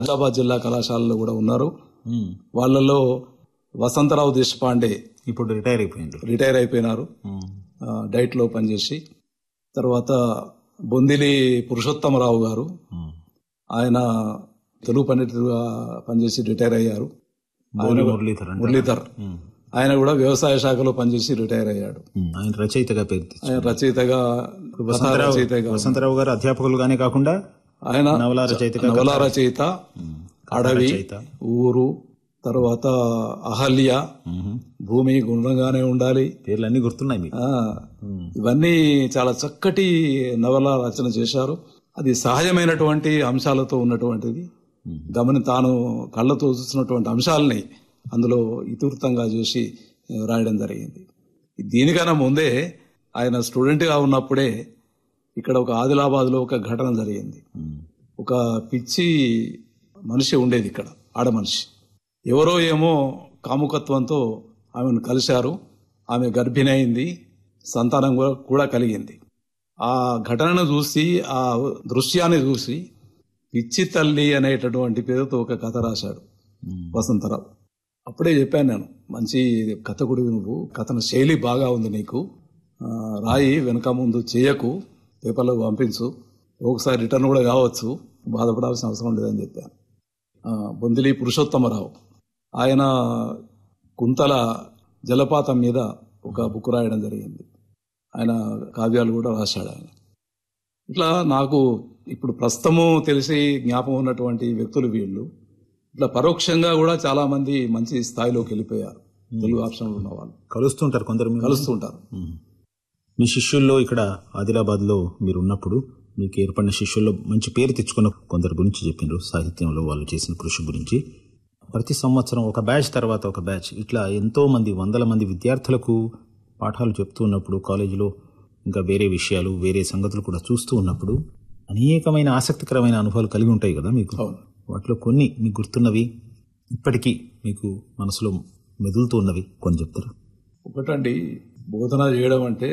హైదరాబాద్ జిల్లా కళాశాలలో కూడా ఉన్నారు ఉమ్. వాళ్ళలో వసంతరావు దేశపాండే ఇప్పుడు రిటైర్ అయిపోయిండు రిటైర్ అయిపోయినారు ఉమ్. ఆ, డైట్లో పనిచేసి తర్వాత బొందిలి పురుషోత్తమరావు గారు ఉమ్. ఆయన తెలుగు పండితుడుగా పనిచేసి రిటైర్ అయ్యారు బోలి మురళీధర్ అంటే మురళీధర్ ఉమ్. ఆయన కూడా వ్యవసాయ శాఖలో పనిచేసి రిటైర్ అయ్యాడు ఉమ్. ఆయన రచయితగా పేరు తెచ్చు ఆయన రచయితగా కథా వసంతరావు రచయితగా వసంతరావు గారు అధ్యాపకులుగానే కాకుండా ఆయన నవలా రచయితగా నవల రచయిత అడవి రచయిత. ఊరు తర్వాత అహల్య ఉమ్. భూమి గుండ్రంగానే ఉండాలి పేర్లు అన్ని గుర్తున్నాయి మీకు ఆ, ఇవన్నీ చాలా చక్కటి నవల రచన చేశారు అది సహజమైనటువంటి అంశాలతో ఉన్నటువంటిది గమని తాను కళ్ళతో చూసినటువంటి అంశాలని అందులో ఇతివృత్తంగా చేసి ఆ, రాయడం జరిగింది దీనికన్నా ముందే ఆయన స్టూడెంట్గా ఉన్నప్పుడే ఇక్కడ ఒక ఆదిలాబాద్లో ఒక ఘటన జరిగింది ఉమ్. ఒక పిచ్చి మనిషి ఉండేది ఇక్కడ ఆడ మనిషి ఎవరో ఏమో కాముకత్వంతో ఆమెను కలిశారు ఆమె గర్భిణి అయింది సంతానం కూడా- కూడా కలిగింది ఆ ఘటనను చూసి ఆ దృశ్యాన్ని చూసి పిచ్చి తల్లి అనేటటువంటి పేరుతో ఒక కథ రాశాడు ఉమ్. వసంతరావు అప్పుడే చెప్పాను నేను మంచి కథకుడివి నువ్వు కథన శైలి బాగా ఉంది నీకు ఆ, రాయి వెనక ముందు చేయకు పేపర్లో పంపించు ఒకసారి రిటర్న్ కూడా కావచ్చు బాధపడాల్సిన అవసరం లేదని చెప్పాను ఆ, బొందిలి పురుషోత్తమరావు ఆయన కుంతల జలపాతం మీద ఒక బుక్ రాయడం జరిగింది ఆయన కావ్యాలు కూడా రాశాడు ఆయన ఇట్లా నాకు ఇప్పుడు ప్రస్తుతము తెలిసి జ్ఞాపకం ఉన్నటువంటి వ్యక్తులు వీళ్ళు ఇట్లా పరోక్షంగా కూడా చాలా మంది మంచి స్థాయిలోకి వెళ్ళిపోయారు తెలుగు ఆప్షన్లు ఉన్న వాళ్ళు కలుస్తుంటారు కొందరు మీరు? కలుస్తుంటారు ఉమ్. మీ శిష్యుల్లో ఇక్కడ ఆదిలాబాద్ లో మీరు ఉన్నప్పుడు మీకు ఏర్పడిన శిష్యుల్లో మంచి పేరు తెచ్చుకున్న కొందరు గురించి చెప్పిండ్రు సాహిత్యంలో వాళ్ళు చేసిన కృషి గురించి ప్రతి సంవత్సరం ఒక బ్యాచ్ తర్వాత ఒక బ్యాచ్ ఇట్లా ఎంతో మంది వందల మంది విద్యార్థులకు పాఠాలు చెప్తూ ఉన్నప్పుడు కాలేజీలో ఇంకా వేరే విషయాలు వేరే సంగతులు కూడా చూస్తూ ఉన్నప్పుడు అనేకమైన ఆసక్తికరమైన అనుభవాలు కలిగి ఉంటాయి కదా మీకు అవును వాటిలో కొన్ని మీకు గుర్తున్నవి ఇప్పటికీ మీకు మనసులో మెదులుతూ ఉన్నవి కొన్ని చెప్తారు ఒకటండి బోధన చేయడం అంటే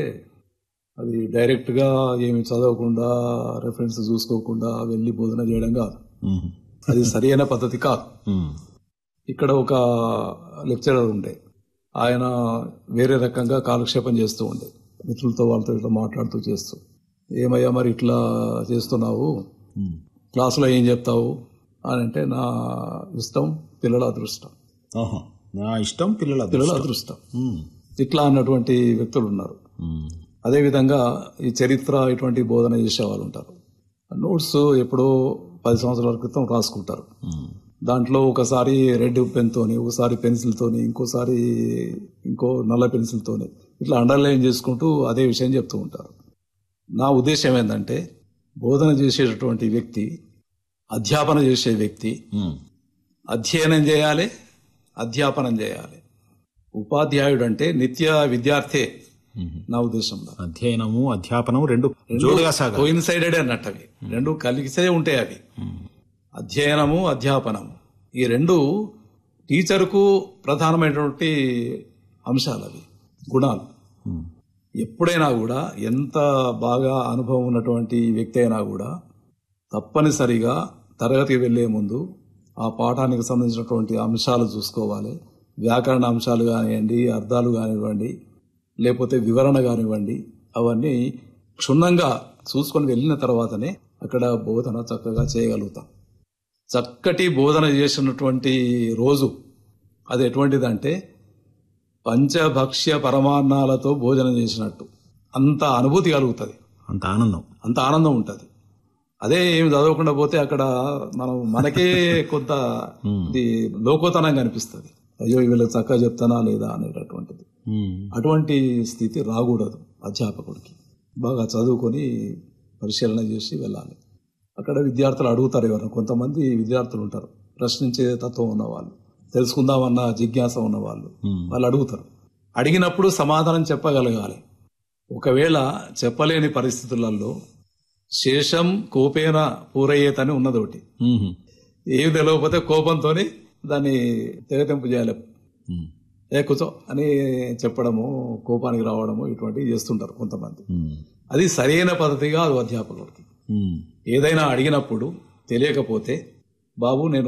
అది డైరెక్ట్ గా ఏమి చదవకుండా రెఫరెన్స్ చూసుకోకుండా వెళ్ళి బోధన చేయడం కాదు మ్మ్. అది సరైన పద్ధతి కాదు మ్మ్. ఇక్కడ ఒక లెక్చరర్ ఉండే ఆయన వేరే రకంగా కాలక్షేపం చేస్తూ ఉండే మిత్రులతో వాళ్ళతో ఇట్లా మాట్లాడుతూ చేస్తూ ఏమయ్యా మరి ఇట్లా చేస్తున్నావు మ్మ్. క్లాసులో ఏం చెప్తావు అని అంటే నా ఇష్టం పిల్లల అదృష్టం ఆహా. నా ఇష్టం పిల్లల పిల్లల అదృష్టం. అదృష్టం మ్మ్. ఇట్లా అన్నటువంటి వ్యక్తులు ఉన్నారు మ్మ్. అదేవిధంగా ఈ చరిత్ర ఇటువంటి బోధన చేసే వాళ్ళు ఉంటారు నోట్స్ ఎప్పుడో పది సంవత్సరాల క్రితం రాసుకుంటారు మ్మ్. దాంట్లో ఒకసారి రెడ్ పెన్ తోని ఒకసారి పెన్సిల్ తోని ఇంకోసారి ఇంకో నల్ల పెన్సిల్ తోని ఇట్లా అండర్లైన్ చేసుకుంటూ అదే విషయం చెప్తూ ఉంటారు నా ఉద్దేశం ఏంటంటే బోధన చేసేటటువంటి వ్యక్తి అధ్యాపన చేసే వ్యక్తి మ్మ్. అధ్యయనం చేయాలి అధ్యాపనం చేయాలి ఉపాధ్యాయుడు అంటే నిత్య విద్యార్థే మ్మ్. నా ఉద్దేశంలో అధ్యయనము అధ్యాపనం రెండు జోడుగా సాగాలి కోయిన్సైడెడ్ అన్నట్టు అవి రెండు కలిసే ఉంటాయి అవి మ్మ్. అధ్యయనము అధ్యాపనము ఈ రెండు టీచర్కు ప్రధానమైనటువంటి అంశాలు అవి గుణాలు మ్మ్. ఎప్పుడైనా కూడా ఎంత బాగా అనుభవం ఉన్నటువంటి వ్యక్తి అయినా కూడా తప్పనిసరిగా తరగతికి వెళ్లే ముందు ఆ పాఠానికి సంబంధించినటువంటి అంశాలు చూసుకోవాలి వ్యాకరణ అంశాలు కానివ్వండి అర్థాలు కానివ్వండి లేకపోతే వివరణ కానివ్వండి అవన్నీ క్షుణ్ణంగా చూసుకొని వెళ్ళిన తర్వాతనే అక్కడ బోధన చక్కగా చేయగలుగుతాం చక్కటి బోధన చేసినటువంటి రోజు అది ఎటువంటిదంటే పంచభక్ష్య పరమాన్నాలతో భోజనం చేసినట్టు అంత అనుభూతి కలుగుతుంది అంత ఆనందం అంత ఆనందం ఉంటుంది అదే ఏమి చదవకుండా పోతే అక్కడ మనం మనకే కొంత ఇది లోకోతనంగా అనిపిస్తుంది అయ్యో వీళ్ళకి చక్కగా చెప్తానా లేదా అనేటటువంటిది మ్మ్. అటువంటి స్థితి రాకూడదు అధ్యాపకుడికి బాగా చదువుకొని పరిశీలన చేసి వెళ్ళాలి అక్కడ విద్యార్థులు అడుగుతారు ఎవరైనా కొంతమంది విద్యార్థులు ఉంటారు ప్రశ్నించే తత్వం ఉన్నవాళ్ళు తెలుసుకుందామన్న జిజ్ఞాస ఉన్నవాళ్ళు మ్మ్. వాళ్ళు అడుగుతారు అడిగినప్పుడు సమాధానం చెప్పగలగాలి ఒకవేళ చెప్పలేని పరిస్థితులలో శేషం కోపేన పూరయ్యేతని ఉన్నది ఒకటి మ్మ్. ఏమి తెలియకపోతే కోపంతో దాన్ని తెగతెంపు చేయాలి మ్మ్. ఏ కూర్చో అని చెప్పడము కోపానికి రావడము ఇటువంటివి చేస్తుంటారు కొంతమంది మ్మ్. అది సరైన పద్ధతి కాదు అధ్యాపకుడికి మ్మ్. ఏదైనా అడిగినప్పుడు తెలియకపోతే బాబు నేను